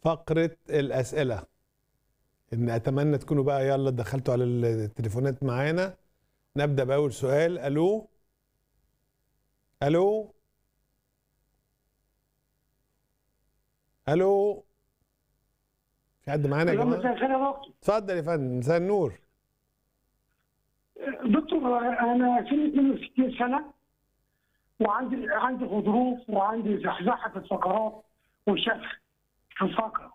فقرة الأسئلة إن أتمنى تكونوا بقى يلا دخلتوا على التليفونات معانا نبدأ بأول سؤال ألو ألو ألو في حد معانا يا اللهم جماعة؟ مساء الخير يا دكتور اتفضل يا فندم مساء النور دكتور انا سني 62 سنه وعندي عندي غضروف وعندي زحزحه في الفقرات وشفخ في الفقره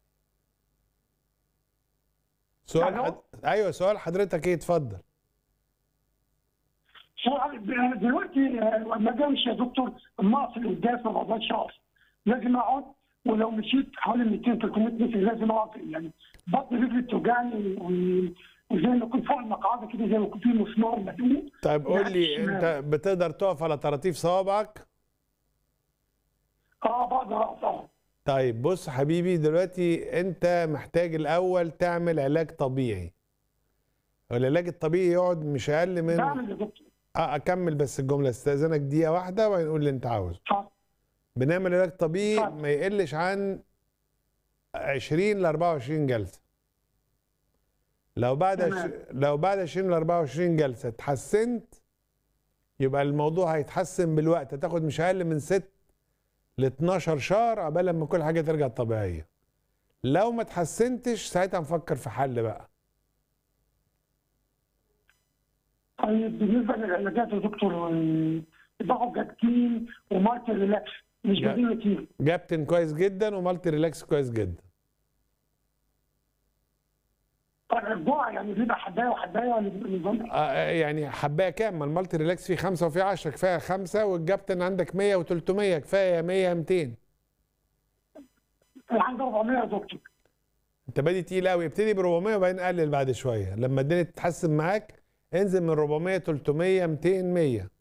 سؤال ألو؟ حد... أيوه سؤال حضرتك إيه اتفضل سؤال ب- دلوقتي آه، لما اجي امشي يا دكتور النقص اللي قدام ما بقدرش اقف لازم اقعد ولو مشيت حوالي 200 300 متر لازم اقف يعني بطن رجلي بتوجعني و- وزي ما يكون فوق المقعده كده زي ما يكون في مسمار مدقوق طيب قول لي نعم. أنت بتقدر تقف على طراطيف صوابعك؟ اه بقدر اقف اه طيب بص حبيبي دلوقتي انت محتاج الاول تعمل علاج طبيعي والعلاج الطبيعي يقعد مش اقل من بعمل يا دكتور اه اكمل بس الجمله استاذنك دقيقه واحده وبعدين نقول اللي انت عاوزه اه بنعمل علاج طبيعي اتفضل. ما يقلش عن 20 ل 24 جلسه لو بعد عش... تمام. لو بعد 20 ل 24 جلسه اتحسنت يبقى الموضوع هيتحسن بالوقت هتاخد مش اقل من 6 ل 12 شهر عقبال لما كل حاجه ترجع طبيعيه لو ما اتحسنتش ساعتها نفكر في حل بقى طيب بالنسبه للعلاجات يا دكتور آه، باخد جاكتين ومالتي ريلاكس مش جا- بديل كتير جابتن كويس جدا ومالتي ريلاكس كويس جدا طيب الجوع يعني بيبقى حبايه وحبايه ولا بيبقى نظام آه، يعني حبايه كام ما المالتي ريلاكس فيه خمسة وفيه 10 كفايه خمسة والجابتن عندك 100 و300 كفايه 100 200 انا عندي 400 يا دكتور انت بادي تقيل قوي ابتدي ب 400 وبعدين قلل بعد شويه لما الدنيا تتحسن معاك انزل من 400 300 200 100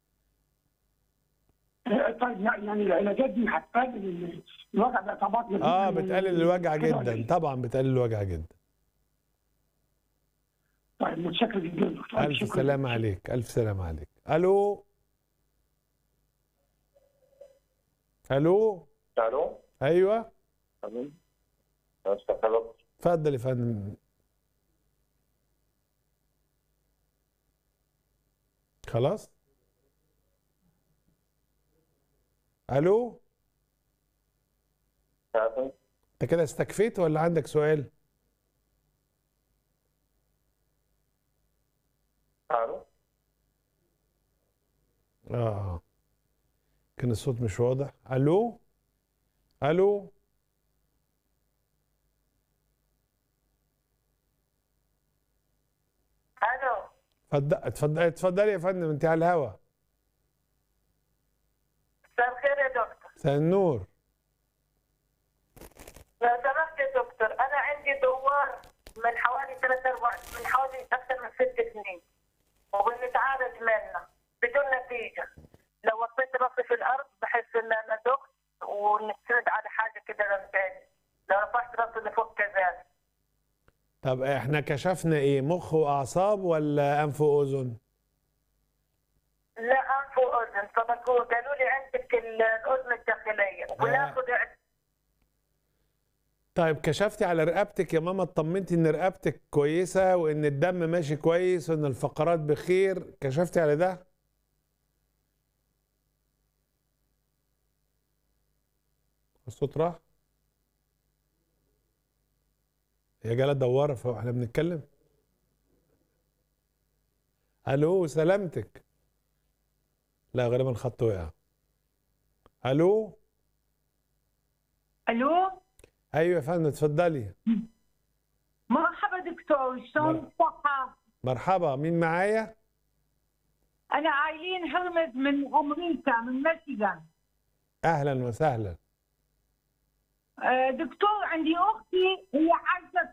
آه، طيب يعني العلاجات دي هتقلل ال- الوجع ده طبعا اه بتقلل الوجع جدا طبعا بتقلل الوجع جدا طيب متشكر جدا يا دكتور الف شكراً. سلامه عليك الف سلامه عليك الو الو الو ايوه تمام استغفر اتفضل يا فندم خلاص الو الله انت كده استكفيت ولا عندك سؤال الو اه كان الصوت مش واضح الو الو الو اتفضل اتفضل اتفضلي يا فندم انت على الهوا مساء الخير يا دكتور مساء النور لو سمحت يا دكتور انا عندي دوار من حوالي ثلاث اربع من حوالي اكثر من ست سنين وبنتعالج منه بدون نتيجه لو وطيت راسي في الارض بحس ان انا دخت ونستند على حاجه كده جنبي لو رفعت راسي لفوق كذلك طب احنا كشفنا ايه مخ واعصاب ولا انف واذن لا انف واذن فبقول قالوا لي عندك ال- الاذن الداخليه وبناخذ طيب كشفتي على رقبتك يا ماما اطمنتي ان رقبتك كويسه وان الدم ماشي كويس وان الفقرات بخير كشفتي على ده الصوت راح يا جاله دواره فاحنا بنتكلم الو سلامتك لا غالبا الخط وقع الو الو ايوه يا فندم اتفضلي مرحبا دكتور شلون مرحبا. الصحة؟ مرحبا مين معايا أنا عايلين هرمز من أمريكا من ميشيغان اهلا وسهلا آه، دكتور عندي أختي هي عايشة